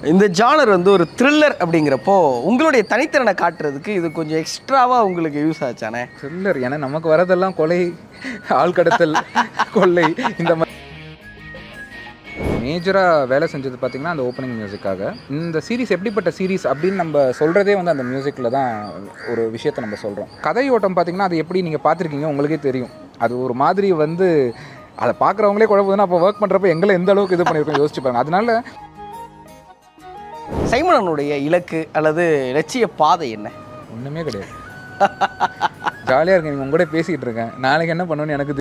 இந்த ஜானர் வந்து ஒரு த்ரில்லர் அப்படிங்கிறப்போ உங்களுடைய தனித்திறனை காட்டுறதுக்கு இது கொஞ்சம் எக்ஸ்ட்ராவாக உங்களுக்கு யூஸ் ஆச்சானே த்ரில்லர் ஏன்னா நமக்கு வரதெல்லாம் கொலை ஆள்கடத்தல் கொள்ளை இந்த மாதிரி மேஜராக வேலை செஞ்சது பார்த்தீங்கன்னா அந்த ஓப்பனிங் மியூசிக்காக இந்த சீரிஸ் எப்படிப்பட்ட சீரிஸ் அப்படின்னு நம்ம சொல்கிறதே வந்து அந்த மியூசிக்கில் தான் ஒரு விஷயத்தை நம்ம சொல்கிறோம் கதையோட்டம் பார்த்தீங்கன்னா அது எப்படி நீங்கள் பார்த்துருக்கீங்க உங்களுக்கே தெரியும் அது ஒரு மாதிரி வந்து அதை பார்க்குறவங்களே குழப்பதுன்னா அப்போ ஒர்க் பண்ணுறப்ப எங்களை எந்த அளவுக்கு இது பண்ணியிருக்கோம் யோசிச்சு பாருங்க அதனால சைமனனுடைய இலக்கு அல்லது லட்சிய பாதை என்ன ஒன்றுமே கிடையாது ஜாலியாக இருக்கேன் நீங்கள் உங்க கூட பேசிக்கிட்டு இருக்கேன் நாளைக்கு என்ன பண்ணுவேன்னு எனக்கு தெ-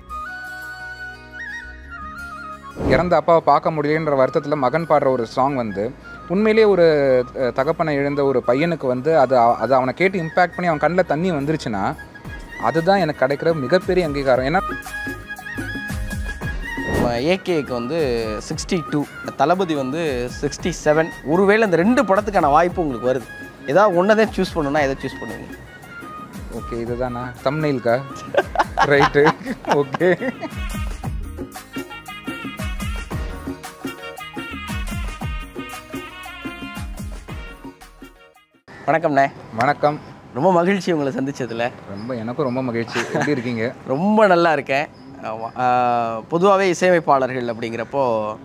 இறந்த அப்பாவை பார்க்க முடியலன்ற வருத்தத்தில் மகன் பாடுற ஒரு சாங் வந்து உண்மையிலேயே ஒரு அஹ், தகப்பனை இழந்த ஒரு பையனுக்கு வந்து அது அவ- அது அவனை கேட்டு இம்பேக்ட் பண்ணி அவன் கண்ணில் தண்ணி வந்துருச்சுன்னா அதுதான் எனக்கு கிடைக்கிற மிகப்பெரிய அங்கீகாரம் ஏன்னா ஏகேக்கு வந்து சிக்ஸ்டி டூ தளபதி வந்து சிக்ஸ்டி செவன் ஒருவேளை இந்த ரெண்டு படத்துக்கான வாய்ப்பு உங்களுக்கு வருது ஏதாவது ஒன்றை தான் சூஸ் பண்ணணும்னா எதை சூஸ் பண்ணுவீங்க ஓகே இதுதானா தம்னெயில்க்கா ரைட்டு ஓகே வணக்கம்ண்ணே வணக்கம் ரொம்ப மகிழ்ச்சி உங்களை சந்திச்சதுல ரொம்ப எனக்கும் ரொம்ப மகிழ்ச்சி எப்படி இருக்கீங்க ரொம்ப நல்லா இருக்கேன் பொதுவாகவே இசையமைப்பாளர்கள் அப்படிங்கிறப்போ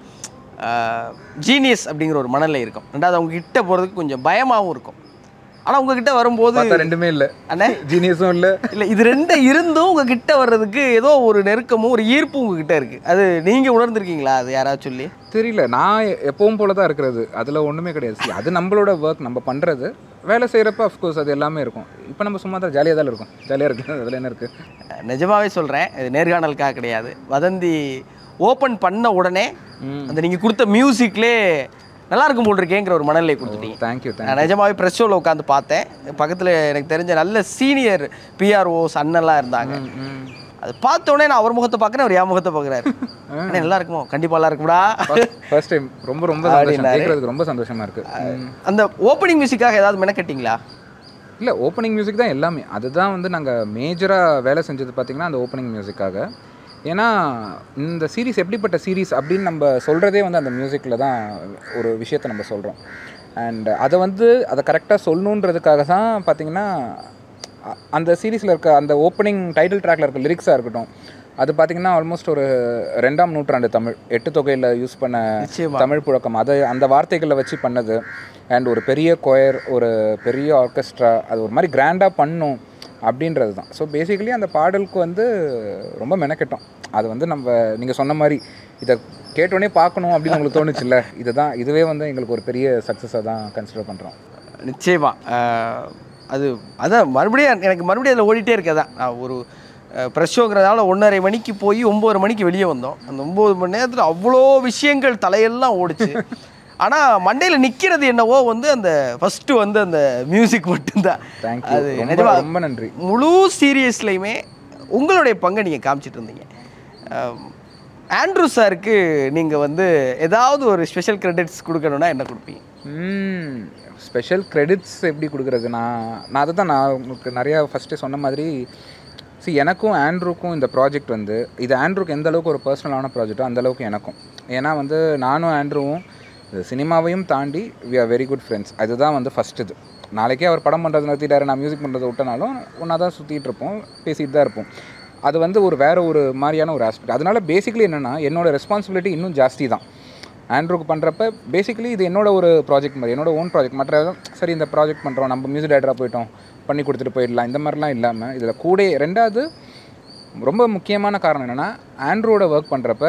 ஜீனியஸ் அப்படிங்கிற ஒரு மனநிலை இருக்கும் ரெண்டாவது அவங்க கிட்ட போகிறதுக்கு கொஞ்சம் பயமாகவும் இருக்கும் ஆனால் உங்ககிட்ட வரும்போது பார்த்தா ரெண்டுமே இல்லை அண்ணே ஜீனியஸும் இல்லை இல்லை இது ரெண்டு இருந்தும் உங்ககிட்ட வர்றதுக்கு ஏதோ ஒரு நெருக்கமும் ஒரு ஈர்ப்பும் உங்ககிட்ட இருக்குது அது நீங்கள் உணர்ந்திருக்கீங்களா அது யாராவது சொல்லி தெரியல நான் எப்பவும் போல தான் இருக்கிறது அதில் ஒன்றுமே கிடையாது See, அது நம்மளோட ஒர்க் நம்ம பண்ணுறது வேலை செய்கிறப்ப அஃப்கோர்ஸ் அது எல்லாமே இருக்கும் இப்போ நம்ம சும்மா தான் ஜாலியாக தான் இருக்கும் ஜாலியாக இருக்கு அதில் என்ன இருக்குது நிஜமாவே சொல்கிறேன் இது நேர்காணலுக்காக கிடையாது வதந்தி ஓப்பன் பண்ண உடனே அந்த நீங்கள் கொடுத்த மியூசிக்லே நல்லா இருக்கும் போல் இருக்கேங்கிற ஒரு மனநிலை கொடுத்துட்டீங்க தேங்க்யூ தேங்க் நான் நிஜமாவே ப்ரெஸ் ஷோவில் உட்காந்து பார்த்தேன் பக்கத்தில் எனக்கு தெரிஞ்ச நல்ல சீனியர் பிஆர்ஓஸ் அண்ணன்லாம் இருந்தாங்க அது பார்த்த உடனே நான் அவர் முகத்தை பார்க்குறேன் அவர் என் முகத்தை பார்க்குறாரு அண்ணே நல்லா இருக்குமோ கண்டிப்பாக நல்லா இருக்கும்டா ஃபர்ஸ்ட் டைம் ரொம்ப ரொம்ப சந்தோஷம் அப்படின்னாரு. கேட்குறதுக்கு ரொம்ப சந்தோஷமாக இருக்குது அந்த ஓப்பனிங் மியூசிக்காக ஏதாவது மெனக்கட்டிங்களா இல்லை ஓப்பனிங் மியூசிக் தான் எல்லாமே அதுதான் வந்து நாங்கள் மேஜராக வேலை செஞ்சது பார்த்திங்கன்னா அந்த ஓப்பனிங் மியூசிக்காக ஏன்னா இந்த சீரிஸ் எப்படிப்பட்ட சீரிஸ் அப்படின்னு நம்ம சொல்கிறதே வந்து அந்த மியூசிக்கில் தான் ஒரு விஷயத்தை நம்ம சொல்கிறோம் அண்ட் அதை வந்து அதை கரெக்டாக சொல்லணுன்றதுக்காக தான் பார்த்திங்கன்னா அ- அந்த சீரீஸில் இருக்க அந்த ஓப்பனிங் டைட்டில் ட்ராக்ல இருக்க லிரிக்ஸாக இருக்கட்டும் அது பார்த்திங்கன்னா ஆல்மோஸ்ட் ஒரு ரெண்டாம் நூற்றாண்டு தமிழ் எட்டு தொகையில் யூஸ் பண்ண நிச்சயமா. தமிழ் புழக்கம் அதை அந்த வார்த்தைகளை வச்சு பண்ணது அண்ட் ஒரு பெரிய கொயர் ஒரு பெரிய ஆர்கெஸ்ட்ரா அது ஒரு மாதிரி கிராண்டாக பண்ணும் அப்படின்றது தான் ஸோ பேசிக்கலி அந்த பாடலுக்கு வந்து ரொம்ப மெனக்கெட்டோம் அது வந்து நம்ம நீங்கள் சொன்ன மாதிரி இதை கேட்டோடனே பார்க்கணும் அப்படின்னு உங்களுக்கு தோணுச்சுல்ல இதுதான் இதுவே வந்து எங்களுக்கு ஒரு பெரிய சக்ஸஸாக தான் கன்சிடர் பண்ணுறோம் நிச்சயமா அஹ், அது அதான் மறுபடியும் எனக்கு மறுபடியும் அதில் ஓடிட்டே இருக்கதான் நான் ஒரு ப்ரெஷ் ஷோங்கிறதால ஒன்றரை மணிக்கு போய் ஒம்பது மணிக்கு வெளியே வந்தோம் அந்த ஒம்பது மணி நேரத்தில் அவ்வளோ விஷயங்கள் தலையெல்லாம் ஓடிச்சு ஆனால் மண்டையில் நிற்கிறது என்னவோ வந்து அந்த ஃபஸ்ட்டு வந்து அந்த மியூசிக் மட்டும்தான் தேங்க்யூ அது ரொம்ப நிஜமா ரொம்ப நன்றி முழு சீரியஸ்லையுமே உங்களுடைய பங்கை நீங்கள் காமிச்சிட்டு இருந்தீங்க அஹ், ஆண்ட்ரூ சாருக்கு நீங்கள் வந்து ஏதாவது ஒரு ஸ்பெஷல் கிரெடிட்ஸ் கொடுக்கணும்னா என்ன கொடுப்பீங்க ஸ்பெஷல் கிரெடிட்ஸ் எப்படி கொடுக்குறது நான் நான் அதை தான் நான் உங்களுக்கு நிறையா ஃபஸ்ட்டு சொன்ன மாதிரி see எனக்கும் ஆண்ட்ரூக்கும் இந்த ப்ராஜெக்ட் வந்து இது ஆண்ட்ரூக்கு எந்த அளவுக்கு ஒரு பர்சனலான ப்ராஜெக்ட்டோ அந்த அளவுக்கு எனக்கும் ஏன்னா வந்து நானும் ஆண்ட்ரூவும் இது சினிமாவையும் தாண்டி we are very good friends அதுதான் வந்து ஃபஸ்ட் இது நாளைக்கே அவர் படம் பண்ணுறது நிறுத்திட்டாரு நான் மியூசிக் பண்ணுறதை விட்டனாலும் ஒன்றா தான் சுற்றிட்டு இருப்போம் பேசிட்டு தான் இருப்போம் அது வந்து ஒரு வேற ஒரு மாதிரியான ஒரு ஆஸ்பெக்ட் அதனால பேசிக்கலி என்னென்னா என்னோட ரெஸ்பான்சிபிலிட்டி இன்னும் ஜாஸ்தி தான் ஆண்ட்ரூக்கு பண்ணுறப்ப பேசிக்கலி இது என்னோட ஒரு ப்ராஜெக்ட் மாதிரி என்னோட ஓன் ப்ராஜெக்ட் மற்ற சரி இந்த ப்ராஜெக்ட் பண்ணுறோம் நம்ம மியூசிக் டேரக்டராக போயிட்டோம் பண்ணி கொடுத்துட்டு போயிடலாம் இந்த மாதிரிலாம் இல்லாமல் இதில் கூட ரெண்டாவது ரொம்ப முக்கியமான காரணம் என்னென்னா ஆண்ட்ரோட ஒர்க் பண்ணுறப்ப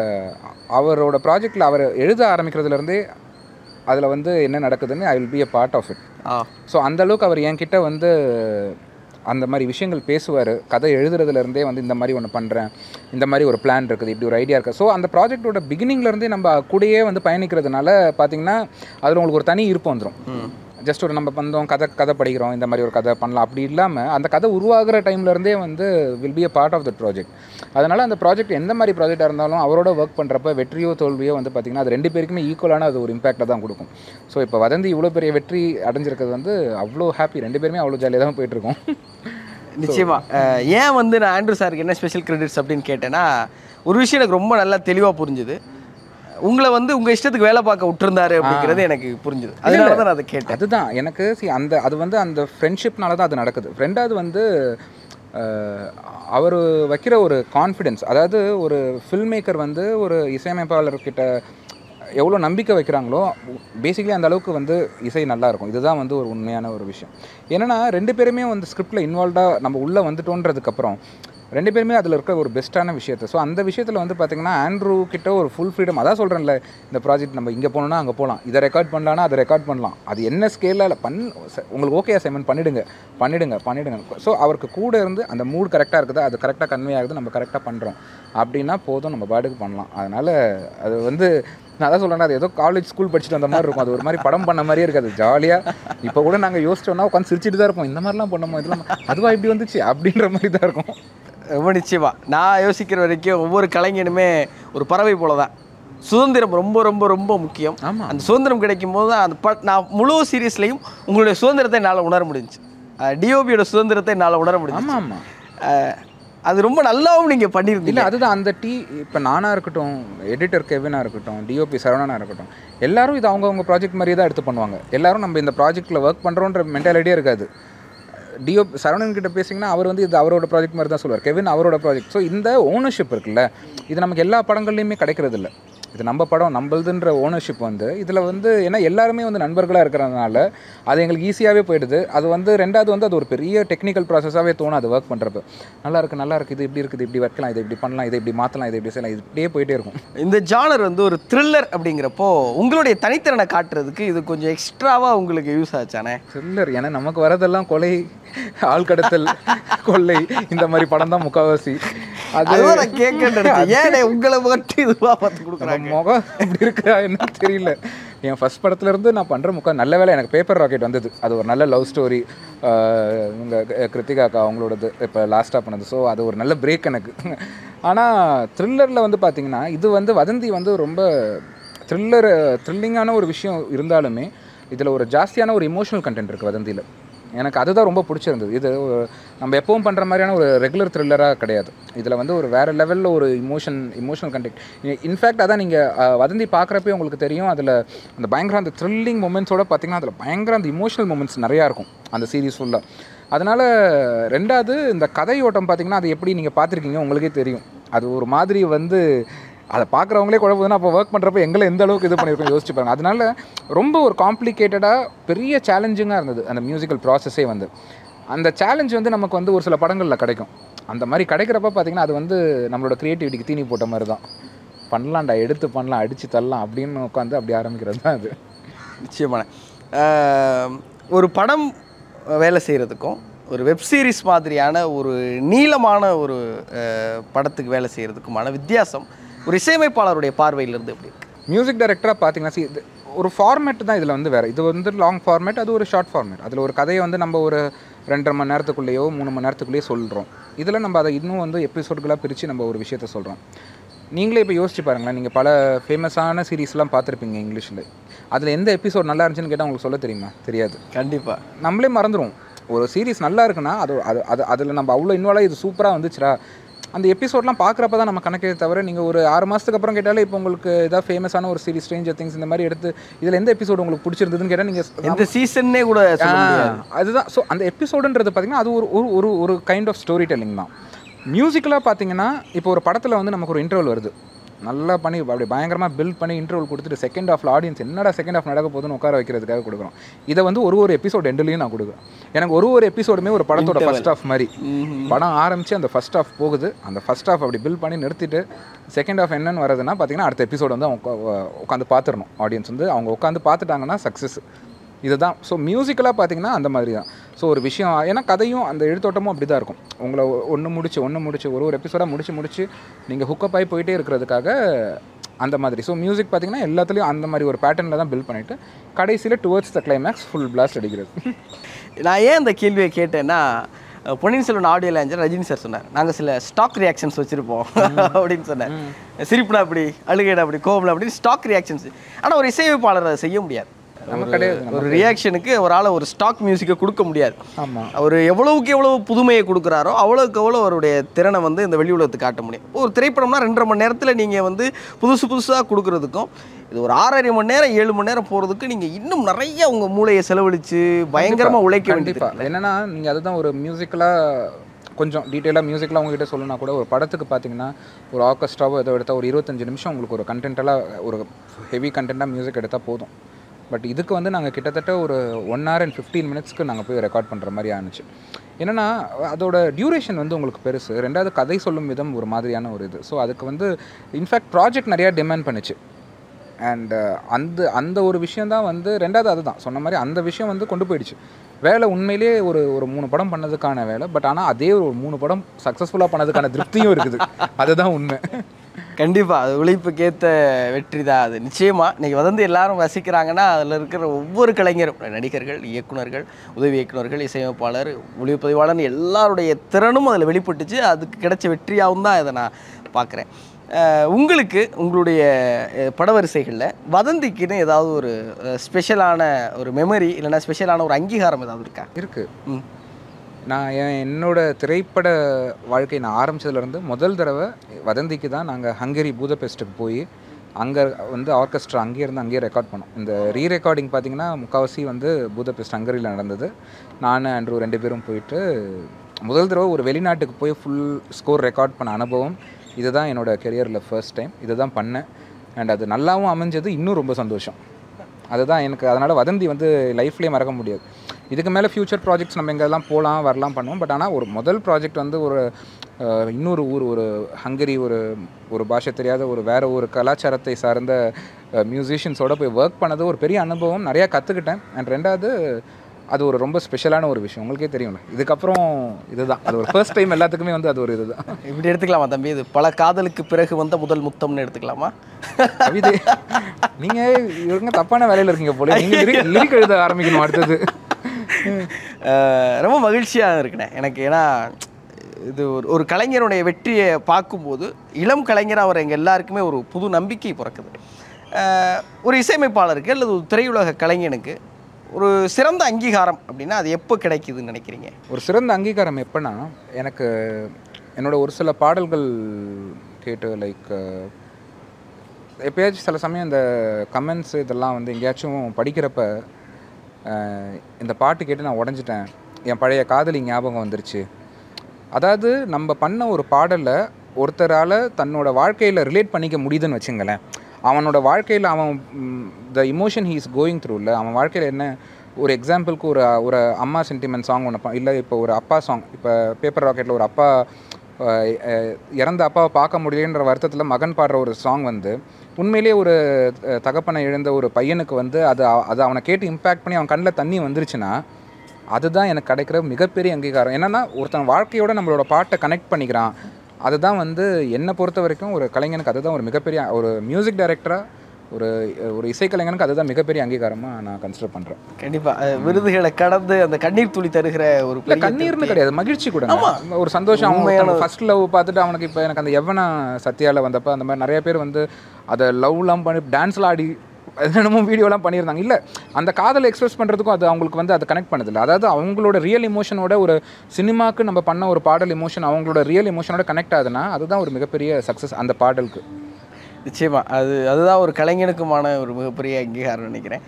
அவரோட ப்ராஜெக்டில் அவர் எழுத ஆரம்பிக்கிறதுலேருந்தே அதில் வந்து என்ன நடக்குதுன்னு I will be a part of it ah so அந்த அளவுக்கு அவர் என்கிட்ட வந்து அந்த மாதிரி விஷயங்கள் பேசுவார் கதை எழுதுறதுலேருந்தே வந்து இந்த மாதிரி ஒன்று பண்ணுறேன் இந்த மாதிரி ஒரு பிளான் இருக்குது இப்படி ஒரு ஐடியா இருக்குது ஸோ அந்த ப்ராஜெக்டோட பிகினிங்லேருந்தே நம்ம கூடயே வந்து பயணிக்கிறதுனால பார்த்தீங்கன்னா அதில் உங்களுக்கு ஒரு தனி இருப்பு வந்துடும் ஜஸ்ட் ஒரு நம்ம வந்தோம் கதை கதை படிக்கிறோம் இந்த மாதிரி ஒரு கதை பண்ணலாம் அப்படி இல்லாமல் அந்த கதை உருவாகிற டைம்லேருந்தே வந்து will be a part of the project அதனால் அந்த ப்ராஜெக்ட் எந்த மாதிரி ப்ராஜெக்டாக இருந்தாலும் அவரோட ஒர்க் பண்ணுறப்ப வெற்றியோ தோல்வியோ வந்து பார்த்திங்கன்னா அது ரெண்டு பேருக்குமே ஈக்குவலான அது ஒரு இம்பாக்டை தான் கொடுக்கும் ஸோ இப்போ வதந்தி இவ்வளோ பெரிய வெற்றி அடைஞ்சிருக்கிறது வந்து அவ்வளோ ஹாப்பி ரெண்டு பேருமே அவ்வளோ ஜாலியாக தான் போயிட்டுருக்கோம் நிச்சயமா அஹ், ஏன் வந்து நான் ஆண்ட்ரூ சாருக்கு என்ன ஸ்பெஷல் கிரெடிட்ஸ் அப்படின்னு கேட்டேன்னா ஒரு விஷயம் எனக்கு ரொம்ப நல்லா தெளிவாக புரிஞ்சுது உங்களை வந்து உங்கள் இஷ்டத்துக்கு வேலை பார்க்க விட்டுருந்தாரு அப்படிங்கிறது எனக்கு புரிஞ்சுது அதனால தான் நான் அதை கேட்டேன் அதுதான் எனக்கு see அந்த அது வந்து அந்த ஃப்ரெண்ட்ஷிப்னால தான் அது நடக்குது ரெண்டாவது வந்து அவர் வைக்கிற ஒரு கான்ஃபிடென்ஸ் அதாவது ஒரு ஃபில்ம் மேக்கர் வந்து ஒரு இசையமைப்பாளர்கிட்ட எவ்வளோ நம்பிக்கை வைக்கிறாங்களோ பேசிக்கலி அந்த அளவுக்கு வந்து இசை நல்லா இருக்கும் இதுதான் வந்து ஒரு உண்மையான ஒரு விஷயம் என்னன்னா ரெண்டு பேருமே வந்து ஸ்கிரிப்டில் இன்வால்வ்டாக நம்ம உள்ளே வந்துட்டோன்றதுக்கப்புறம் ரெண்டு பேருமே அதில் இருக்க ஒரு பெஸ்ட்டான விஷயத்தை ஸோ அந்த விஷயத்தில் வந்து பார்த்தீங்கன்னா ஆண்ட்ரூ கிட்ட ஒரு ஃபுல் ஃப்ரீடம் அதான் சொல்கிறேன்ல இந்த ப்ராஜெக்ட் நம்ம இங்கே போனோம்னா அங்கே போகலாம் இதை ரெக்கார்ட் பண்ணலான்னா அதை ரெக்கார்ட் பண்ணலாம் அது என்ன ஸ்கேலில் பண் ச- உங்களுக்கு ஓகே அசைன்மெண்ட் பண்ணிடுங்க பண்ணிடுங்க பண்ணிடுங்க ஸோ அவருக்கு கூட இருந்து அந்த மூட் கரெக்டாக இருக்குது அது கரெக்டாக கன்வே ஆகுது நம்ம கரெக்டாக பண்ணுறோம் அப்படின்னா போதும் நம்ம பாட்டுக்கு பண்ணலாம் அதனால் அது வந்து நான் அதான் சொல்கிறேன் அது ஏதோ காலேஜ் ஸ்கூல் படிச்சுட்டு வந்த மாதிரி இருக்கும் அது ஒரு மாதிரி படம் பண்ண மாதிரியே இருக்காது ஜாலியாக இப்போ கூட நாங்கள் யோசிச்சோம்னா உட்காந்து சிரிச்சிட்டு தான் இருப்போம் இந்த மாதிரிலாம் பண்ணோமா இதெல்லாம் அதுவா இப்படி வந்துச்சு அப்படின்ற மாதிரி தான் இருக்கும் ரொம்ப நிச்சயமா நான் யோசிக்கிற வரைக்கும் ஒவ்வொரு கலைஞனுமே ஒரு பறவை போல தான் சுதந்திரம் ரொம்ப ரொம்ப ரொம்ப முக்கியம் ஆமாம் அந்த சுதந்திரம் கிடைக்கும் போது தான் அந்த ப நான் முழு சீரியஸ்லையும் உங்களுடைய சுதந்திரத்தை என்னால் உணர முடிஞ்சுச்சு டிஓபியோட சுதந்திரத்தை என்னால் உணர முடிஞ்சு ஆமாம் ஆமாம் அது ரொம்ப நல்லாவும் நீங்கள் இல்லை பண்ணியிருந்தீங்க அதுதான் அந்த டீ இப்போ நானாக இருக்கட்டும் எடிட்டர் கெவினாக இருக்கட்டும் டிஓபி சரவணனாக இருக்கட்டும் எல்லாரும் இது அவங்கவுங்க ப்ராஜெக்ட் மாதிரியே தான் எடுத்து பண்ணுவாங்க எல்லாரும் நம்ம இந்த ப்ராஜெக்ட்டில் ஒர்க் பண்ணுறோன்ற மென்டாலிட்டியே இருக்காது டிஓ சரவணன் கிட்ட பேசிங்கன்னா அவர் வந்து இது அவரோட ப்ராஜெக்ட் மாதிரி தான் சொல்லுவார் கெவின் அவரோட ப்ராஜெக்ட் ஸோ இந்த ஓனர்ஷிப் இருக்குல்ல இது நமக்கு எல்லா படங்கள்லையுமே கிடைக்கிறது இல்ல இது நம்ம படம் நம்மளுதுன்ற ஓனர்ஷிப் வந்து இதில் வந்து ஏன்னா எல்லாருமே வந்து நண்பர்களாக இருக்கிறதுனால அது எங்களுக்கு ஈஸியாகவே போயிடுது அது வந்து ரெண்டாவது வந்து அது ஒரு பெரிய டெக்னிக்கல் ப்ராசஸாகவே தோணும் அது ஒர்க் பண்ணுறப்ப நல்லா இருக்கு நல்லா இருக்கு இது இப்படி இருக்குது இப்படி வைக்கலாம் இதை இப்படி பண்ணலாம் இதை இப்படி மாற்றலாம் இதை இப்படி செய்யலாம் இது இப்படியே போயிட்டே இருக்கும் இந்த ஜானர் வந்து ஒரு த்ரில்லர் அப்படிங்கிறப்போ உங்களுடைய தனித்திறனை காட்டுறதுக்கு இது கொஞ்சம் எக்ஸ்ட்ராவாக உங்களுக்கு யூஸ் ஆச்சானே த்ரில்லர் ஏன்னா நமக்கு வரதெல்லாம் கொலை ஆள் கடத்தல் கொள்ளை இந்த மாதிரி படம் தான் முக்கால்வாசி அது அதுதான் நான் கேட்கறது ஏனே உங்களை மட்டும் இதுவாக பார்த்து கொடுக்குறாங்க நம்ம முகம் இப்படி இருக்கா என்ன தெரியல என் ஃபர்ஸ்ட் படத்துல இருந்து நான் பண்ணுற முக்கம் நல்ல வேலை எனக்கு பேப்பர் ராக்கெட் வந்தது அது ஒரு நல்ல லவ் ஸ்டோரி இவங்க கிருத்திகா அக்கா அவங்களோடது இப்போ லாஸ்ட்டாக பண்ணது ஸோ அது ஒரு நல்ல பிரேக் எனக்கு ஆனால் த்ரில்லரில் வந்து பார்த்தீங்கன்னா இது வந்து வதந்தி வந்து ரொம்ப த்ரில்லர் த்ரில்லிங்கான ஒரு விஷயம் இருந்தாலுமே இதில் ஒரு ஜாஸ்தியான ஒரு இமோஷனல் கண்டென்ட் இருக்குது வதந்தியில் எனக்கு அதுதான் ரொம்ப பிடிச்சிருந்தது இது ஒரு- நம்ம எப்பவும் பண்ணுற மாதிரியான ஒரு ரெகுலர் த்ரில்லராக கிடையாது இதில் வந்து ஒரு வேறு லெவலில் ஒரு இமோஷன் இமோஷனல் கண்டெக்ட் இன்ஃபேக்ட் அதான் நீங்கள் வதந்தி பார்க்குறப்பே உங்களுக்கு தெரியும் அதில் அந்த பயங்கர அந்த த்ரில்லிங் மூமெண்ட்ஸோட பார்த்தீங்கன்னா அதில் பயங்கர அந்த இமோஷனல் மூமெண்ட்ஸ் நிறையா இருக்கும் அந்த சீரீஸ் ஃபுல்லாக அதனால் ரெண்டாவது இந்த கதையோட்டம் பார்த்தீங்கன்னா அது எப்படி நீங்கள் பார்த்துருக்கீங்க உங்களுக்கே தெரியும் அது ஒரு மாதிரி வந்து அதை பார்க்குறவங்களே குழப்பதுன்னா அப்போ ஒர்க் பண்ணுறப்ப எங்களை எந்த அளவுக்கு இது பண்ணியிருக்கோம் யோசிச்சு பாருங்க அதனால ரொம்ப ஒரு காம்ப்ளிகேட்டடாக பெரிய சேலஞ்சிங்காக இருந்தது அந்த மியூசிக்கல் ப்ராசஸே வந்து அந்த சேலஞ்ச் வந்து நமக்கு வந்து ஒரு சில படங்களில் கிடைக்கும் அந்த மாதிரி கிடைக்கிறப்ப பார்த்தீங்கன்னா அது வந்து நம்மளோட க்ரியேட்டிவிட்டிக்கு தீனி போட்ட மாதிரி தான் பண்ணலாம்டா எடுத்து பண்ணலாம் அடித்து தள்ளலாம் அப்படின்னு உட்காந்து அப்படி ஆரம்பிக்கிறது தான் அது நிச்சயமான ஆஹ், ஒரு படம் வேலை செய்கிறதுக்கும் ஒரு வெப் சீரிஸ் மாதிரியான ஒரு நீளமான ஒரு ஆஹ், படத்துக்கு வேலை செய்கிறதுக்குமான வித்தியாசம் ஒரு இசையமைப்பாளருடைய பார்வையிலிருந்து எப்படி இருக்கு மியூசிக் டைரக்டராக பார்த்தீங்கன்னா see, இது ஒரு ஃபார்மேட் தான் இதில் வந்து வேறு இது வந்து லாங் ஃபார்மேட் அது ஒரு ஷார்ட் ஃபார்மேட் அதில் ஒரு கதையை வந்து நம்ம ஒரு ரெண்டரை மணி நேரத்துக்குள்ளேயோ மூணு மணி நேரத்துக்குள்ளேயோ சொல்கிறோம் இதில் நம்ம அதை இன்னும் வந்து எபிசோடுகளாக பிரித்து நம்ம ஒரு விஷயத்த சொல்கிறோம் நீங்களே இப்போ யோசிச்சு பாருங்களேன் நீங்கள் பல ஃபேமஸான சீரீஸ்லாம் பார்த்துருப்பீங்க இங்கிலீஷில் அதில் எந்த எபிசோட் நல்லா இருந்துச்சுன்னு கேட்டால் உங்களுக்கு சொல்ல தெரியுமா தெரியாது கண்டிப்பாக நம்மளே மறந்துடுவோம் ஒரு சீரிஸ் நல்லா இருக்குன்னா அது அது அது அதில் நம்ம அவ்வளோ இன்வால்வ் இது சூப்பராக வந்துச்சுடா அந்த எபிசோட்லாம் பார்க்குறப்ப தான் நம்ம கணக்கே தவிர நீங்கள் ஒரு ஆறு மாதத்துக்கு அப்புறம் கேட்டாலே இப்போ உங்களுக்கு ஏதாவது ஃபேமஸான ஒரு சீரிஸ் ஸ்ட்ரேஞ்சர் திங்ஸ் இந்த மாதிரி எடுத்து இதில் எந்த எபிசோடு உங்களுக்கு பிடிச்சிருந்ததுன்னு கேட்டால் நீங்கள் எந்த சீசன்னே கூட சொல்ல முடியாது அதுதான் ஸோ அந்த எபிசோடுன்றது பார்த்தீங்கன்னா அது ஒரு ஒரு ஒரு ஒரு கைண்ட் ஆஃப் ஸ்டோரி டெல்லிங் தான் மியூசிக்கலாக பார்த்தீங்கன்னா இப்போ ஒரு படத்தில் வந்து நமக்கு ஒரு இன்டர்வல் வருது நல்லா பண்ணி அப்படி பயங்கரமாக பில்ட் பண்ணி இன்டர்வல் கொடுத்துட்டு செகண்ட் ஆஃப் ஆடியன்ஸ் என்னடா செகண்ட் ஆஃப் நடக்க போகுதுன்னு உட்கார வைக்கிறதுக்காக கொடுக்குறோம் இதை வந்து ஒரு ஒரு எபிசோட் எண்டுலையும் நான் கொடுக்குறேன் எனக்கு ஒரு ஒரு எபிசோடுமே ஒரு படத்தோட ஃபர்ஸ்ட் ஆஃப் மாதிரி படம் ஆரம்பித்து அந்த ஃபர்ஸ்ட் ஆஃப் போகுது அந்த ஃபர்ஸ்ட் ஆஃப் அப்படி பில்ட் பண்ணி நிறுத்திட்டு செகண்ட் ஆஃப் என்னன்னு வருதுன்னா பார்த்தீங்கன்னா அடுத்த எபிசோடு வந்து அவங்க உட்காந்து பார்த்துடணும் ஆடியன்ஸ் வந்து அவங்க உட்காந்து பார்த்துட்டாங்கன்னா சக்ஸஸ் இதுதான் ஸோ மியூசிக்கலாக பார்த்தீங்கன்னா அந்த மாதிரி தான் ஸோ ஒரு விஷயம் ஏன்னா கதையும் அந்த எழுத்தோட்டமும் அப்படி தான் இருக்கும் உங்களை ஒன்று முடிச்சு ஒன்று முடிச்சு ஒரு ஒரு எபிசோடாக முடிச்சு முடிச்சு நீங்கள் ஹுக்கப் ஆகி போயிட்டே இருக்கிறதுக்காக அந்த மாதிரி ஸோ மியூசிக் பார்த்தீங்கன்னா எல்லாத்துலேயும் அந்த மாதிரி ஒரு பேட்டர்னில் தான் பில்ட் பண்ணிவிட்டு கடைசியில் towards the climax full blast அடிக்கிறது நான் ஏன் இந்த கேள்வியை கேட்டேன்னா அஹ், பொன்னியின் செல்வன் ஆடியோ லான்ச்சில் ரஜினி சார் சொன்னார் நாங்கள் சில ஸ்டாக் ரியாக்ஷன்ஸ் வச்சுருப்போம் அப்படின்னு சொன்னார் சிரிப்புனா அப்படி அழுகைடா அப்படி கோவம்ல அப்படி ஸ்டாக் ரியாக்ஷன்ஸ் ஆனால் ஒரு இசையமைப்பாளர் அதை செய்ய முடியாது நம்ம கிடையாது ஒரு ரியாக்ஷனுக்கு அவரால் ஒரு ஸ்டாக் மியூசிக்கை கொடுக்க முடியாது ஆமாம் அவர் எவ்வளவுக்கு எவ்வளவு புதுமையை கொடுக்குறாரோ அவ்வளவுக்கு எவ்வளோ அவருடைய திறனை வந்து இந்த வெளி உலகத்துக்கு காட்ட முடியும் ஒரு திரைப்படம்னா ரெண்டரை மணி நேரத்தில் நீங்கள் வந்து புதுசு புதுசாக கொடுக்கறதுக்கும் இது ஒரு ஆறரை மணி நேரம் ஏழு மணி நேரம் போகிறதுக்கு நீங்கள் இன்னும் நிறைய உங்கள் மூளையை செலவழித்து பயங்கரமாக உழைக்க வேண்டியது கண்டிப்பாக என்னன்னா நீங்கள் அதுதான் ஒரு மியூசிக்கலாக கொஞ்சம் டீட்டெயிலாக மியூசிக்கலாக உங்ககிட்ட சொல்லணும்னா கூட ஒரு படத்துக்கு பார்த்தீங்கன்னா ஒரு ஆர்கெஸ்ட்ராவோ ஏதோ எடுத்தால் ஒரு இருபத்தஞ்சு நிமிஷம் உங்களுக்கு ஒரு கண்டென்ட்டெல்லாம் ஒரு ஹெவி கண்டென்ட்டாக மியூசிக் எடுத்தால் போதும் பட் இதுக்கு வந்து நாங்கள் கிட்டத்தட்ட ஒரு ஒன் ஹவர் அண்ட் ஃபிஃப்டீன் மினிட்ஸ்க்கு நாங்கள் போய் ரெக்கார்ட் பண்ணுற மாதிரி ஆனிச்சு என்னென்னா அதோட டியூரேஷன் வந்து உங்களுக்கு பெருசு ரெண்டாவது கதை சொல்லும் விதம் ஒரு மாதிரியான ஒரு இது ஸோ அதுக்கு வந்து இன்ஃபேக்ட் ப்ராஜெக்ட் நிறையா டிமாண்ட் பண்ணுச்சு அண்ட் அந்த அந்த ஒரு விஷயம் தான் வந்து ரெண்டாவது அதுதான் சொன்ன மாதிரி அந்த விஷயம் வந்து கொண்டு போயிடுச்சு வேலை உண்மையிலேயே ஒரு ஒரு மூணு படம் பண்ணதுக்கான வேலை பட் ஆனால் அதே ஒரு மூணு படம் சக்ஸஸ்ஃபுல்லாக பண்ணதுக்கான திருப்தியும் இருக்குது அதுதான் உண்மை கண்டிப்பாக அது உழைப்புக்கேற்ற வெற்றி தான் அது நிச்சயமாக இன்னைக்கு வதந்து எல்லாரும் ரசிக்கிறாங்கன்னா அதில் இருக்கிற ஒவ்வொரு கலைஞரும் நடிகர்கள் இயக்குனர்கள் உதவி இயக்குனர்கள் இசையமைப்பாளர் ஒளிப்பதிவாளர் எல்லாருடைய திறனும் அதில் வெளிப்பட்டுச்சு அதுக்கு கிடைச்ச வெற்றியாகவும் தான் இதை நான் பார்க்குறேன் உங்களுக்கு உங்களுடைய அஹ், படவரிசைகளில் வதந்திக்குன்னு ஏதாவது ஒரு ஸ்பெஷலான ஒரு மெமரி இல்லைன்னா ஸ்பெஷலான ஒரு அங்கீகாரம் ஏதாவது இருக்கா இருக்குது ம் நான் என் என்னோட திரைப்பட வாழ்க்கை நான் ஆரம்பிச்சதுலேருந்து முதல் தடவை வதந்திக்கு தான் நாங்கள் ஹங்கேரி பூதபெஸ்ட்டுக்கு போய் அங்கே வந்து ஆர்கெஸ்ட்ரா அங்கேயே இருந்து அங்கேயே ரெக்கார்ட் பண்ணோம் இந்த ரீ ரெக்கார்டிங் பார்த்தீங்கன்னா முக்கால்வாசி வந்து பூதபெஸ்ட் ஹங்கரியில் நடந்தது நான் அண்ட்ரூ ரெண்டு பேரும் போயிட்டு முதல் தடவை ஒரு வெளிநாட்டுக்கு போய் ஃபுல் ஸ்கோர் ரெக்கார்ட் பண்ண அனுபவம் இதுதான் என்னோட கெரியரில் ஃபர்ஸ்ட் டைம் இதுதான் பண்ணேன் அண்ட் அது நல்லாவும் அமைஞ்சது இன்னும் ரொம்ப சந்தோஷம் அதுதான் எனக்கு அதனால் வதந்தி வந்து லைஃப்லேயே மறக்க முடியாது இதுக்கு மேலே ஃப்யூச்சர் ப்ராஜெக்ட்ஸ் நம்ம எங்கெல்லாம் போகலாம் வரலாம் பண்ணுவோம் பட் ஆனால் ஒரு முதல் ப்ராஜெக்ட் வந்து ஒரு அஹ், இன்னொரு ஊர் ஒரு ஹங்கரி ஒரு ஒரு பாஷை தெரியாத ஒரு வேறு ஒரு கலாச்சாரத்தை சார்ந்த மியூசிஷியன்ஸோட போய் ஒர்க் பண்ணது ஒரு பெரிய அனுபவம் நிறையா கற்றுக்கிட்டேன் அண்ட் ரெண்டாவது அது ஒரு ரொம்ப ஸ்பெஷலான ஒரு விஷயம் உங்களுக்கே தெரியும்ல இதுக்கப்புறம் இதுதான் அது ஒரு ஃபர்ஸ்ட் டைம் எல்லாத்துக்குமே வந்து அது ஒரு இதுதான் இப்படி எடுத்துக்கலாமா தம்பி இது பல காதலுக்கு பிறகு வந்த முதல் முத்தம்னு எடுத்துக்கலாமா கவிதை நீங்க இவங்க தப்பான வேலையில இருக்கீங்க போல நீங்க லிரிக் எழுத ஆரம்பிக்கணும் அடுத்தது அஹ் ரொம்ப மகிழ்ச்சியாக இருக்குண்ணே எனக்கு ஏன்னா இது ஒரு ஒரு கலைஞருடைய வெற்றியை பார்க்கும்போது இளம் கலைஞர் அவர் எங்கள் எல்லாருக்குமே ஒரு புது நம்பிக்கை பிறக்குது அஹ் ஒரு இசையமைப்பாளருக்கு அல்லது ஒரு திரையுலக கலைஞனுக்கு ஒரு சிறந்த அங்கீகாரம் அப்படின்னா அது எப்போ கிடைக்குதுன்னு நினைக்கிறீங்க ஒரு சிறந்த அங்கீகாரம் எப்படின்னா எனக்கு என்னோட ஒரு சில பாடல்கள் கேட்டு லைக் எப்பயாச்சும் சில சமயம் இந்த கமெண்ட்ஸ் இதெல்லாம் வந்து எங்கேயாச்சும் படிக்கிறப்ப அஹ், இந்த பாட்டு கேட்டு நான் உடஞ்சிட்டேன் என் பழைய காதலி ஞாபகம் வந்துருச்சு அதாவது நம்ம பண்ண ஒரு பாடலை ஒருத்தரால் தன்னோட வாழ்க்கையில் ரிலேட் பண்ணிக்க முடியுதுன்னு வச்சுங்களேன் அவனோட வாழ்க்கையில் அவன் the emotion he is going த்ரூவில் அவன் வாழ்க்கையில் என்ன ஒரு எக்ஸாம்பிளுக்கு ஒரு ஒரு அம்மா சென்டிமெண்ட் சாங் ஒன்று இல்லை இப்போ ஒரு அப்பா சாங் இப்போ பேப்பர் ராக்கெட்டில் ஒரு அப்பா அஹ், அஹ், இறந்த அப்பாவை பார்க்க முடியலன்ற வருத்தத்தில் மகன் பாடுற ஒரு சாங் வந்து உண்மையிலேயே ஒரு அஹ், தகப்பனை இழந்த ஒரு பையனுக்கு வந்து அது அவ- அது அவனை கேட்டு இம்பேக்ட் பண்ணி அவன் கண்ணில் தண்ணி வந்துருச்சுன்னா அதுதான் எனக்கு கிடைக்கிற மிகப்பெரிய அங்கீகாரம் என்னன்னா ஒருத்தன் வாழ்க்கையோட நம்மளோட பாட்டை கனெக்ட் பண்ணிக்கிறான் அதுதான் வந்து என்னை பொறுத்த வரைக்கும் ஒரு கலைஞனுக்கு அதுதான் ஒரு மிகப்பெரிய ஒரு மியூசிக் டைரக்டராக ஒரு ஒரு இசைக்கலைஞனுக்கு அதுதான் மிகப்பெரிய அங்கீகாரமாக நான் கன்சிடர் பண்ணுறேன் கண்டிப்பாக விருதுகளை கடந்து அந்த கண்ணீர் துளி தருகிற ஒரு இல்லை பெரிய கண்ணீர்னு கிடையாது மகிழ்ச்சி கூட ஒரு சந்தோஷம் உண்மையான அவன் ஃபர்ஸ்ட் லவ் பார்த்துட்டு அவனுக்கு இப்போ எனக்கு அந்த எவனா சத்யாவில் வந்தப்போ அந்த மாதிரி நிறைய பேர் வந்து அதை லவ்லாம் பண்ணி டான்ஸ்லாம் ஆடி என்னமோ வீடியோலாம் பண்ணியிருந்தாங்க இல்லை அந்த காதலை எக்ஸ்பிரஸ் பண்ணுறதுக்கும் அது அவங்களுக்கு வந்து அதை கனெக்ட் பண்ணதில்லை அதாவது அவங்களோட ரியல் இமோஷனோட ஒரு சினிமாக்கு நம்ம பண்ண ஒரு பாடல் இமோஷன் அவங்களோட ரியல் இமோஷனோட கனெக்ட் ஆகுதுன்னா அதுதான் ஒரு மிகப்பெரிய சக்ஸஸ் அந்த பாடலுக்கு நிச்சயமா அது அதுதான் ஒரு கலைஞனுக்குமான ஒரு மிகப்பெரிய அங்கீகாரம் நினைக்கிறேன்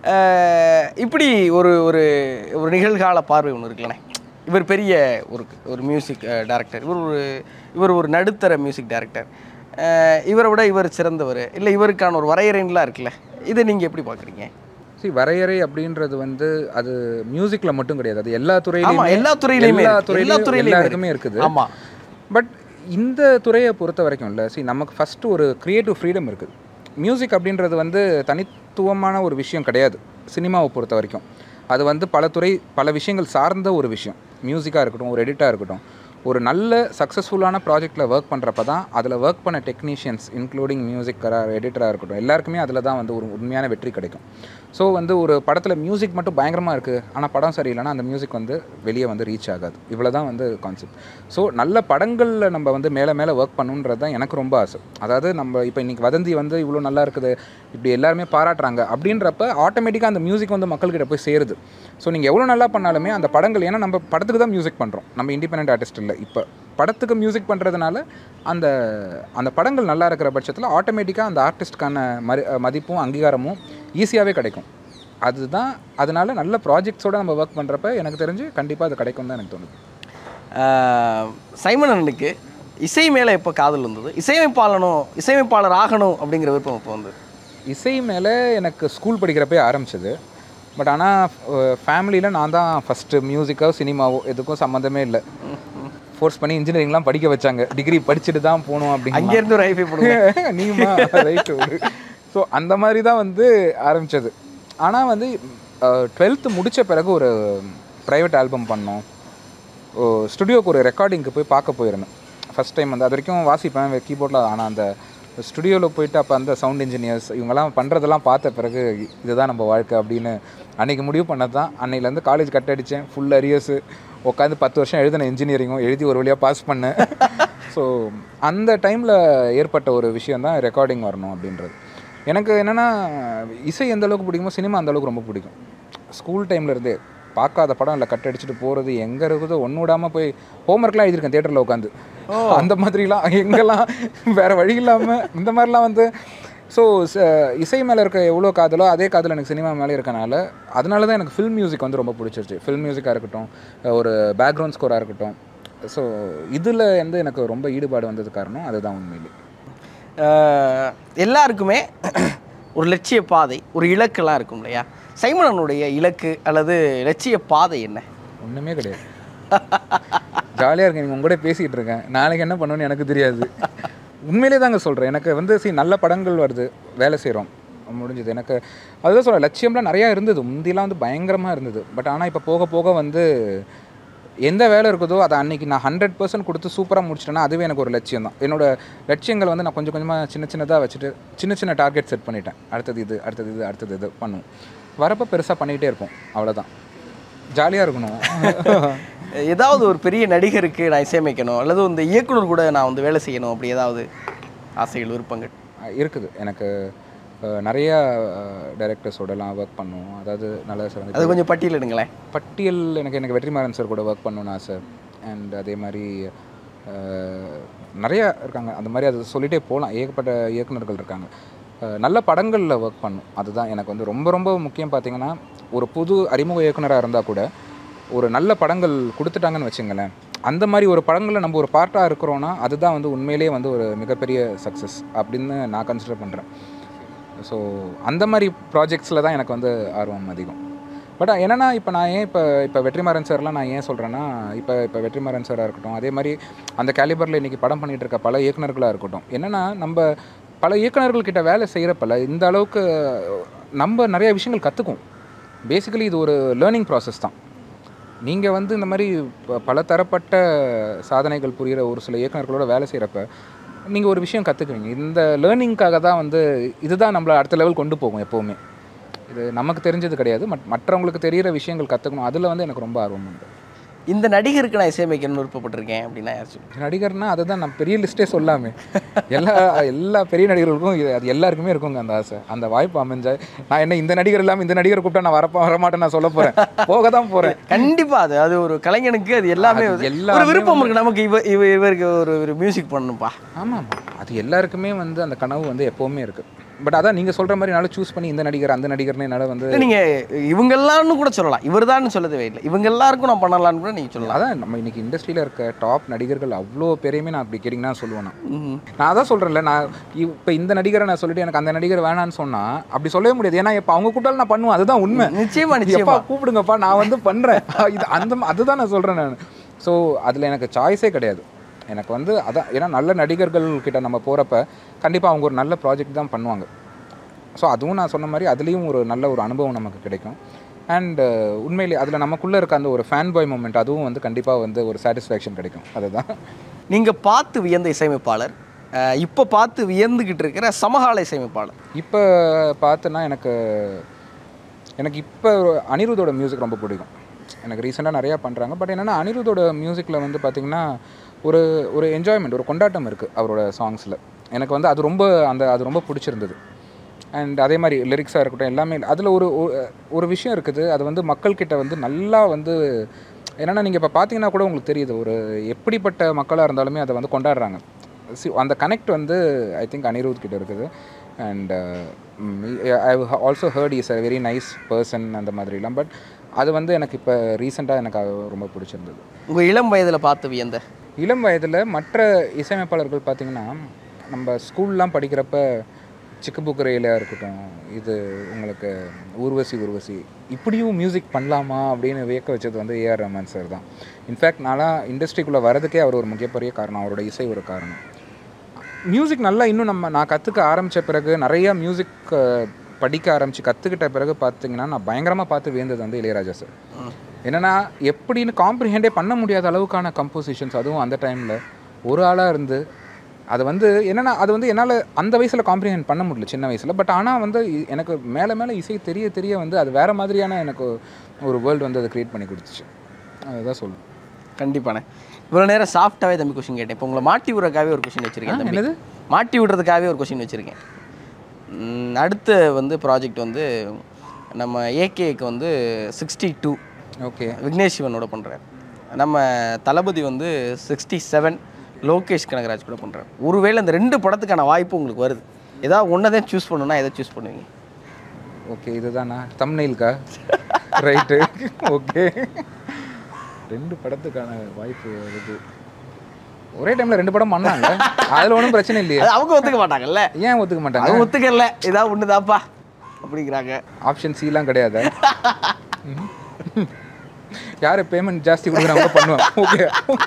அஹ் இப்படி ஒரு ஒரு ஒரு நிகழ்கால பார்வை ஒன்று இருக்குல்லண்ணே இவர் பெரிய ஒரு ஒரு மியூசிக் டைரக்டர் இவர் ஒரு இவர் ஒரு நடுத்தர மியூசிக் டைரக்டர் இவரை விட இவர் சிறந்தவர் இல்லை இவருக்கான ஒரு வரையறைன்லாம் இருக்குல்ல இதை நீங்கள் எப்படி பார்க்குறீங்க சரி வரையறை அப்படின்றது வந்து அது மியூசிக்கில் மட்டும் கிடையாது அது எல்லா ஆமா துறையிலையுமே எல்லா துறையிலையுமே எல்லா இருக்கு. எல்லா துறையிலையும் துறையிலையுமே எல்லாருக்குமே இருக்கு. இருக்குது ஆமா பட் இந்த துறையை பொறுத்த வரைக்கும் இல்லை see நமக்கு ஃபஸ்ட்டு ஒரு க்ரியேட்டிவ் ஃப்ரீடம் இருக்குது மியூசிக் அப்படின்றது வந்து தனித்துவமான ஒரு விஷயம் கிடையாது சினிமாவை பொறுத்த வரைக்கும் அது வந்து பல துறை பல விஷயங்கள் சார்ந்த ஒரு விஷயம் மியூசிக்காக இருக்கட்டும் ஒரு எடிட்டாக இருக்கட்டும் ஒரு நல்ல சக்ஸஸ்ஃபுல்லான ப்ராஜெக்ட்டில் ஒர்க் பண்ணுறப்ப தான் அதில் ஒர்க் பண்ண டெக்னீஷியன்ஸ் இன்க்ளூடிங் மியூசிக்கராக எடிட்டராக இருக்கட்டும் எல்லாருக்குமே அதில் தான் வந்து ஒரு உண்மையான வெற்றி கிடைக்கும் ஸோ வந்து ஒரு படத்தில் மியூசிக் மட்டும் பயங்கரமாக இருக்குது ஆனால் படம் சரியில்லைன்னா அந்த மியூசிக் வந்து வெளியே வந்து ரீச் ஆகாது இவ்வளோ தான் வந்து கான்செப்ட் ஸோ நல்ல படங்களில் நம்ம வந்து மேலே மேலே ஒர்க் பண்ணுன்றது தான் எனக்கு ரொம்ப ஆசை அதாவது நம்ம இப்போ இன்றைக்கி வதந்தி வந்து இவ்வளோ நல்லா இருக்குது இப்படி எல்லாருமே பாராட்டுறாங்க அப்படின்றப்ப ஆட்டோமேட்டிக்காக அந்த மியூசிக் வந்து மக்கள்கிட்ட போய் சேருது ஸோ நீங்கள் எவ்வளோ நல்லா பண்ணாலுமே அந்த படங்கள் ஏன்னா நம்ம படத்துக்கு தான் மியூசிக் பண்ணுறோம் நம்ம இண்டிபெண்ட் ஆர்டிஸ்ட் இல்லை இப்போ படத்துக்கு மியூசிக் பண்ணுறதுனால அந்த அந்த படங்கள் நல்லா இருக்கிற பட்சத்தில் ஆட்டோமேட்டிக்காக அந்த ஆர்டிஸ்ட்கான மரி மதிப்பும் அங்கீகாரமும் ஈஸியாகவே கிடைக்கும் அதுதான் அதனால நல்ல ப்ராஜெக்ட்ஸோட நம்ம ஒர்க் பண்ணுறப்ப எனக்கு தெரிஞ்சு கண்டிப்பாக அது கிடைக்கும் தான் எனக்கு தோணுது ஆஹ் சைமன் அண்ணனுக்கு இசை மேலே எப்போ காதல் வந்தது இசையமைப்பாளனும் இசையமைப்பாளர் ஆகணும் அப்படிங்கிற விருப்பம் இப்போ வந்து இசை மேலே எனக்கு ஸ்கூல் படிக்கிறப்பே ஆரம்பிச்சது பட் ஆனால் ஃபேமிலியில் நான் தான் ஃபஸ்ட்டு மியூசிக்கோ சினிமாவோ எதுக்கும் சம்மந்தமே இல்லை ஃபோர்ஸ் பண்ணி இன்ஜினியரிங்லாம் படிக்க வச்சாங்க டிகிரி படிச்சுட்டு தான் போகணும் அப்படிங்க அங்கேருந்து ஒரு ஹைஃபை போடுங்க நீமா ரைட்டு ஸோ அந்த மாதிரி தான் வந்து ஆரம்பித்தது ஆனால் வந்து டுவெல்த்து முடித்த பிறகு ஒரு ப்ரைவேட் ஆல்பம் பண்ணோம் ஓ ஸ்டுடியோக்கு ஒரு ரெக்கார்டிங்க்கு போய் பார்க்க போயிருந்தேன் ஃபஸ்ட் டைம் வந்து அது வரைக்கும் வாசிப்பேன் கீபோர்டில் ஆனால் அந்த ஸ்டுடியோவில் போயிட்டு அப்போ அந்த சவுண்ட் இன்ஜினியர்ஸ் இவங்கெல்லாம் பண்ணுறதெல்லாம் பார்த்த பிறகு இதுதான் நம்ம வாழ்க்கை அப்படின்னு அன்றைக்கி முடிவு பண்ணது தான் அன்னையிலேருந்து காலேஜ் கட் அடித்தேன் ஃபுல் அரியர்ஸு உட்காந்து பத்து வருஷம் எழுதின இன்ஜினியரிங்கும் எழுதி ஒரு வழியாக பாஸ் பண்ணேன் ஸோ அந்த டைமில் ஏற்பட்ட ஒரு விஷயம் தான் ரெக்கார்டிங் வரணும் அப்படின்றது எனக்கு என்னென்னா இசை எந்த அளவுக்கு பிடிக்குமோ சினிமா அந்த அளவுக்கு ரொம்ப பிடிக்கும் ஸ்கூல் டைம்ல இருந்தே பார்க்காத படம் இல்லை கட் அடிச்சுட்டு போகிறது எங்கே இருக்குதோ ஒன்று விடாமல் போய் ஹோம்ஒர்க்லாம் எழுதியிருக்கேன் தேட்டரில் உட்காந்து அந்த மாதிரிலாம் எங்கெல்லாம் வேறு வழி இல்லாமல் இந்த மாதிரிலாம் வந்து ஸோ இசை மேலே இருக்க எவ்வளோ காதலோ அதே காதல் எனக்கு சினிமா மேலே இருக்கனால அதனால தான் எனக்கு ஃபில்ம் மியூசிக் வந்து ரொம்ப பிடிச்சிருச்சு ஃபில்ம் மியூசிக்காக இருக்கட்டும் ஒரு பேக்ரவுண்ட் ஸ்கோராக இருக்கட்டும் ஸோ இதில் வந்து எனக்கு ரொம்ப ஈடுபாடு வந்தது காரணம் அதுதான் உண்மையிலே ஆஹ் எல்லாருக்குமே ஒரு லட்சிய பாதை ஒரு இலக்கெல்லாம் இருக்கும் இல்லையா சைமனனுடைய இலக்கு அல்லது லட்சிய பாதை என்ன ஒன்றுமே கிடையாது ஜாலியாக இருக்கேன் நீங்கள் உங்க கூட பேசிகிட்டு இருக்கேன் நாளைக்கு என்ன பண்ணுவேன்னு எனக்கு தெரியாது உண்மையிலே தாங்க சொல்கிறேன் எனக்கு வந்து சி நல்ல படங்கள் வருது வேலை செய்கிறோம் முடிஞ்சது எனக்கு அதுதான் சொல்கிறேன் லட்சியம்லாம் நிறையா இருந்தது முந்திலாம் வந்து பயங்கரமாக இருந்தது பட் ஆனால் இப்போ போக போக வந்து எந்த வேலை இருக்குதோ அதை அன்னைக்கு நான் ஹண்ட்ரட் பர்சன்ட் கொடுத்து சூப்பராக முடிச்சிட்டேன்னா அதுவே எனக்கு ஒரு லட்சியம் தான் என்னோட லட்சியங்கள் வந்து நான் கொஞ்சம் கொஞ்சமாக சின்ன சின்னதாக வச்சுட்டு சின்ன சின்ன டார்கெட் செட் பண்ணிட்டேன் அடுத்தது இது அடுத்தது இது அடுத்தது இது பண்ணுவோம் வரப்போ பெருசாக பண்ணிகிட்டே இருப்போம் அவ்வளோதான் ஜாலியாக இருக்கணும் ஏதாவது ஒரு பெரிய நடிகருக்கு நான் இசையமைக்கணும் அல்லது இந்த இயக்குனர் கூட நான் வந்து வேலை செய்யணும் அப்படி ஏதாவது ஆசைகள் விருப்பங்கள் அஹ் இருக்குது எனக்கு அஹ், நிறைய டைரக்டர்ஸோடலாம் ஒர்க் பண்ணுவோம் அதாவது நல்ல சிறந்த அது கொஞ்சம் பட்டியலிடுங்களேன் பட்டியல் எனக்கு எனக்கு வெற்றிமாறன் சார் கூட ஒர்க் பண்ணணும்னு ஆசை அண்ட் அதே மாதிரி அஹ், நிறைய இருக்காங்க அந்த மாதிரி அது சொல்லிகிட்டே போகலாம் ஏகப்பட்ட இயக்குனர்கள் இருக்காங்க அஹ், நல்ல படங்களில் ஒர்க் பண்ணும் அதுதான் எனக்கு வந்து ரொம்ப ரொம்ப முக்கியம் பார்த்தீங்கன்னா ஒரு புது அறிமுக இயக்குனராக இருந்தால் கூட ஒரு நல்ல படங்கள் கொடுத்துட்டாங்கன்னு வச்சுங்களேன் அந்த மாதிரி ஒரு படங்களில் நம்ம ஒரு பார்ட்டாக இருக்கிறோன்னா அதுதான் வந்து உண்மையிலேயே வந்து ஒரு மிகப்பெரிய சக்ஸஸ் அப்படின்னு நான் கன்சிடர் பண்ணுறேன் ஸோ அந்த மாதிரி ப்ராஜெக்ட்ஸில் தான் எனக்கு வந்து ஆர்வம் அதிகம் பட் என்னென்னா இப்போ நான் ஏன் இப்போ இப்போ வெற்றிமாறன் சார்லாம் நான் ஏன் சொல்கிறேன்னா இப்போ இப்போ வெற்றிமாறன் சாராக இருக்கட்டும் அதே மாதிரி அந்த கேலிபரில் இன்றைக்கி படம் பண்ணிகிட்டு இருக்க பல இயக்குனர்களாக இருக்கட்டும் என்னென்னா நம்ம பல இயக்குனர்கள் கிட்ட வேலை செய்கிறப்பல இந்த அளவுக்கு நம்ம நிறைய விஷயங்கள் கற்றுக்குவோம் பேசிக்கலி இது ஒரு லேர்னிங் ப்ராசஸ் தான் நீங்கள் வந்து இந்த மாதிரி ப- பல தரப்பட்ட சாதனைகள் புரிகிற ஒரு சில இயக்குனர்களோட வேலை செய்கிறப்ப நீங்கள் ஒரு விஷயம் கற்றுக்குவீங்க இந்த லேர்னிங்காக தான் வந்து இதுதான் நம்மளை அடுத்த லெவல் கொண்டு போகும் எப்போவுமே இது நமக்கு தெரிஞ்சது கிடையாது மட் மற்றவங்களுக்கு தெரிகிற விஷயங்கள் கற்றுக்கணும் அதில் வந்து எனக்கு ரொம்ப ஆர்வம் உண்டு இந்த நடிகருக்கு நான் இசையமைக்கணும்னு விருப்பப்பட்டிருக்கேன் அப்படின்னா யார் சொல்லுங்க நடிகர்னா அதுதான் நான் பெரிய லிஸ்ட்டே சொல்லாமே எல்லா எல்லா பெரிய நடிகர்களுக்கும் இது அது எல்லாருக்குமே இருக்குங்க அந்த ஆசை அந்த வாய்ப்பு அமைஞ்சா நான் என்ன இந்த நடிகர் இல்லாமல் இந்த நடிகர் கூப்பிட்டா நான் வரப்ப வரமாட்டேன் நான் சொல்ல போகிறேன் போக தான் போகிறேன் கண்டிப்பா அது அது ஒரு கலைஞனுக்கு அது எல்லாமே அது வந்து- எல்லாமே ஒரு விருப்பம் இருக்கு நமக்கு இவ இவ இவருக்கு ஒரு ஒரு மியூசிக் பண்ணணும்ப்பா ஆமாம் அது எல்லாருக்குமே வந்து அந்த கனவு வந்து எப்போவுமே இருக்குது பட் அதான் நீங்கள் சொல்கிற மாதிரி என்னால் சூஸ் பண்ணி இந்த நடிகர் அந்த நடிகர்னு என்னால் வந்து இல்லை நீங்க இவங்க எல்லாரும் கூட சொல்லலாம் இவர் சொல்லவே இல்லை இவங்க எல்லாருக்கும் நான் பண்ணலாம்னு கூட நீங்க சொல்லலாம் அதான் நம்ம இன்னைக்கு இண்டஸ்ட்ரியில் இருக்க டாப் நடிகர்கள் அவ்வளோ பேரையுமே நான் அப்படி கேட்டிங்கன்னா சொல்லுவேன் நான் ம். நான் அதான் சொல்கிறேன்ல நான் இப்போ இந்த நடிகரை நான் சொல்லிட்டு எனக்கு அந்த நடிகர் வேணான்னு சொன்னால் அப்படி சொல்லவே முடியாது ஏன்னா இப்போ அவங்க கூப்பிட்டாலும் நான் பண்ணுவேன் அதுதான் உண்மை நிச்சயமா எப்பா நிச்சயமா கூப்பிடுங்கப்பா நான் வந்து பண்ணுறேன் இது அந்த ம- அதுதான் நான் சொல்கிறேன் நான் ஸோ அதில் எனக்கு சாய்ஸே கிடையாது எனக்கு வந்து அதான் ஏன்னா நல்ல நடிகர்கள் கிட்ட நம்ம போகிறப்ப கண்டிப்பாக அவங்க ஒரு நல்ல ப்ராஜெக்ட் தான் பண்ணுவாங்க ஸோ அதுவும் நான் சொன்ன மாதிரி அதுலேயும் ஒரு நல்ல ஒரு அனுபவம் நமக்கு கிடைக்கும் அண்ட் உண்மையிலே அதில் நமக்குள்ளே இருக்க அந்த ஒரு ஃபேன் பாய் மூமெண்ட் அதுவும் வந்து கண்டிப்பாக வந்து ஒரு சாட்டிஸ்ஃபேக்ஷன் கிடைக்கும் அதுதான் நீங்கள் பார்த்து வியந்த இசையமைப்பாளர் அஹ், இப்போ பார்த்து வியந்துக்கிட்டு இருக்கிற சமகால இசையமைப்பாளர் இப்போ பார்த்தேன்னா எனக்கு எனக்கு இப்போ அனிருத்தோட மியூசிக் ரொம்ப பிடிக்கும் எனக்கு ரீசெண்டாக நிறையா பண்ணுறாங்க பட் என்னென்னா அனிருத்தோட மியூசிக்கில் வந்து பார்த்திங்கன்னா ஒரு ஒரு என்ஜாய்மெண்ட் ஒரு கொண்டாட்டம் இருக்குது அவரோட சாங்ஸில் எனக்கு வந்து அது ரொம்ப அந்த அது ரொம்ப பிடிச்சிருந்தது அண்ட் அதே மாதிரி லிரிக்ஸாக இருக்கட்டும் எல்லாமே அதில் ஒரு ஒரு- ஒரு விஷயம் இருக்குது அது வந்து மக்கள்கிட்ட வந்து நல்லா வந்து என்னென்னா நீங்கள் இப்போ பார்த்தீங்கன்னா கூட உங்களுக்கு தெரியுது ஒரு எப்படிப்பட்ட மக்களாக இருந்தாலுமே அதை வந்து கொண்டாடுறாங்க சி அந்த கனெக்ட் வந்து ஐ திங்க் அனிருத் கிட்ட இருக்குது and I also heard is a very nice person அந்த மாதிரிலாம் பட் அது வந்து எனக்கு இப்போ ரீசெண்டாக எனக்கு அது ரொம்ப பிடிச்சிருந்தது உங்கள் இளம் வயதில் பார்த்து வியந்த இளம் வயதில் மற்ற இசையமைப்பாளர்கள் பார்த்திங்கன்னா நம்ம ஸ்கூல்லாம் படிக்கிறப்ப சிக்குபுக்குரையிலாக இருக்கட்டும் இது உங்களுக்கு ஊர்வசி ஊர்வசி இப்படியும் மியூசிக் பண்ணலாமா அப்படின்னு வியக்க வச்சது வந்து ஏஆர் ரஹ்மான் சார் தான் இன்ஃபேக்ட் நான்லாம் இண்டஸ்ட்ரிக்குள்ளே வரதுக்கே அவர் ஒரு மிகப்பெரிய காரணம் அவரோட இசை ஒரு காரணம் மியூசிக் நல்லா இன்னும் நம்ம நான் கற்றுக்க ஆரம்பித்த பிறகு நிறைய மியூசிக் படிக்க ஆரம்பித்து கற்றுக்கிட்ட பிறகு பார்த்தீங்கன்னா நான் பயங்கரமாக பார்த்து வியந்தது வந்து இளையராஜா சார் என்னன்னா எப்படின்னு காம்ப்ரிஹெண்டே பண்ண முடியாத அளவுக்கான கம்போசிஷன்ஸ் அதுவும் அந்த டைமில் ஒரு ஆளாக இருந்து அது வந்து என்னன்னா அது வந்து என்னால் அந்த வயசில் காம்ப்ரிஹெண்ட் பண்ண முடியல சின்ன வயசில் பட் ஆனால் வந்து இ- எனக்கு மேலே மேலே இசை தெரிய தெரிய வந்து அது வேறு மாதிரியான எனக்கு ஒரு வேர்ல்டு வந்து அதை க்ரியேட் பண்ணி கொடுத்துச்சு அதுதான் சொல்லுவேன் கண்டிப்பாண்ணே இவ்வளோ நேரம் சாஃப்டாகவே தம்பி கொஷின் கேட்டேன் இப்போ உங்களை மாட்டி விடுறதுக்காகவே ஒரு கொஷின் வச்சுருக்கேன் தம்பி என்னது? மாட்டி விடுறதுக்காகவே ஒரு கொஷின் வச்சுருக்கேன் ம், அடுத்த வந்து ப்ராஜெக்ட் வந்து நம்ம ஏகேக்கு வந்து சிக்ஸ்டி டூ ஓகே விக்னேஷ் சிவனோட பண்ணுறாரு நம்ம தளபதி வந்து சிக்ஸ்டி செவன் லோகேஷ் கனகராஜ் கூட பண்ணுறாரு ஒருவேளை இந்த ரெண்டு படத்துக்கான வாய்ப்பு உங்களுக்கு வருது ஏதாவது ஒன்றை தான் சூஸ் பண்ணணும்னா எதை சூஸ் பண்ணுவீங்க ஓகே இதுதானா தம்னெயில்கா ரைட்டு ஓகே ரெண்டு படத்துக்கான வாய்ப்பு வருது ஒரே டைமில் ரெண்டு படம் பண்ணாங்க அதில் ஒன்றும் பிரச்சனை இல்லையே அது அவங்க ஒத்துக்க மாட்டாங்கல்ல ஏன் ஒத்துக்க மாட்டாங்க அவங்க ஒத்துக்கல ஏதாவது ஒன்று தான்ப்பா அப்படிங்கிறாங்க ஆப்ஷன் சிலாம் கிடையாது யார் பேமெண்ட் ஜாஸ்தி கொடுக்குறாங்க பண்ணுவாங்க ஓகே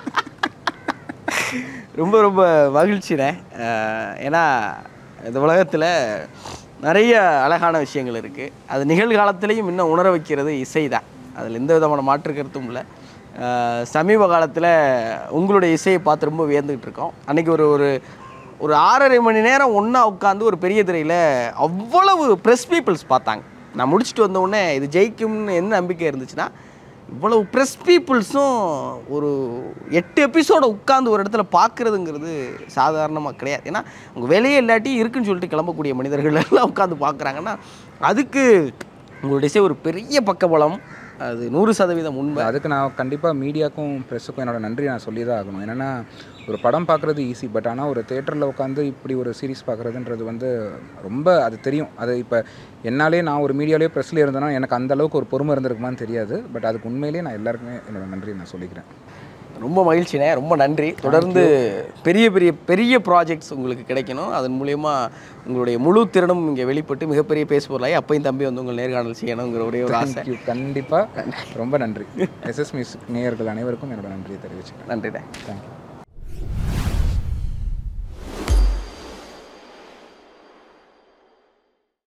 ரொம்ப ரொம்ப மகிழ்ச்சிண்ணே அஹ் ஏன்னா இந்த உலகத்தில் நிறைய அழகான விஷயங்கள் இருக்குது அது நிகழ்காலத்திலையும் இன்னும் உணர வைக்கிறது இசை தான் அதில் எந்த விதமான மாற்று கருத்தும் இல்லை அஹ் சமீப காலத்தில் உங்களுடைய இசையை பார்த்து ரொம்ப வியந்துக்கிட்டு இருக்கோம் அன்றைக்கி ஒரு ஒரு ஒரு ஆறரை மணி நேரம் ஒன்றா உட்காந்து ஒரு பெரிய திரையில் அவ்வளவு ப்ரெஸ் பீப்புள்ஸ் பார்த்தாங்க நான் முடிச்சுட்டு வந்த உடனே இது ஜெயிக்கும்னு என்ன நம்பிக்கை இருந்துச்சுன்னா இவ்வளவு ப்ரெஸ் பீப்புள்ஸும் ஒரு எட்டு எபிசோட உட்காந்து ஒரு இடத்துல பார்க்குறதுங்கிறது சாதாரணமாக கிடையாது ஏன்னா உங்கள் வேலையே இல்லாட்டி இருக்குன்னு சொல்லிட்டு கிளம்பக்கூடிய மனிதர்கள் எல்லாம் உட்காந்து பார்க்குறாங்கன்னா அதுக்கு உங்களுடைய இசை ஒரு பெரிய பக்கபலம் அது நூறு சதவீதம் உண்மை அதுக்கு நான் கண்டிப்பாக மீடியாக்கும் ப்ரெஸ்ஸுக்கும் என்னோட நன்றி நான் சொல்லி தான் ஆகணும் என்னென்னா ஒரு படம் பார்க்குறது ஈஸி பட் ஆனால் ஒரு தேட்டரில் உட்காந்து இப்படி ஒரு சீரிஸ் பார்க்குறதுன்றது வந்து ரொம்ப அது தெரியும் அது இப்போ என்னாலே நான் ஒரு மீடியாலேயே ப்ரெஸ்லேயே இருந்தேன்னா எனக்கு அந்த அளவுக்கு ஒரு பொறுமை இருந்திருக்குமான்னு தெரியாது பட் அதுக்கு உண்மையிலேயே நான் எல்லாருக்குமே என்னோட நன்றி நான் சொல்லிக்கிறேன் ரொம்ப மகிழ்ச்சிண்ணே ரொம்ப நன்றி தொடர்ந்து பெரிய பெரிய பெரிய ப்ராஜெக்ட்ஸ் உங்களுக்கு கிடைக்கணும் அதன் மூலயமா உங்களுடைய முழு திறனும் இங்கே வெளிப்பட்டு மிகப்பெரிய பேசுபொருளாகி அப்பையும் தம்பி வந்து உங்கள் நேர்காணல் செய்யணுங்கிற ஒரே ஒரு ஆசை தேங்க்யூ கண்டிப்பாக ரொம்ப நன்றி எஸ்எஸ் மியூசிக் நேயர்கள் அனைவருக்கும் என்னோட நன்றியை தெரிவிச்சுக்கிறேன் நன்றிண்ணே தேங்க்யூ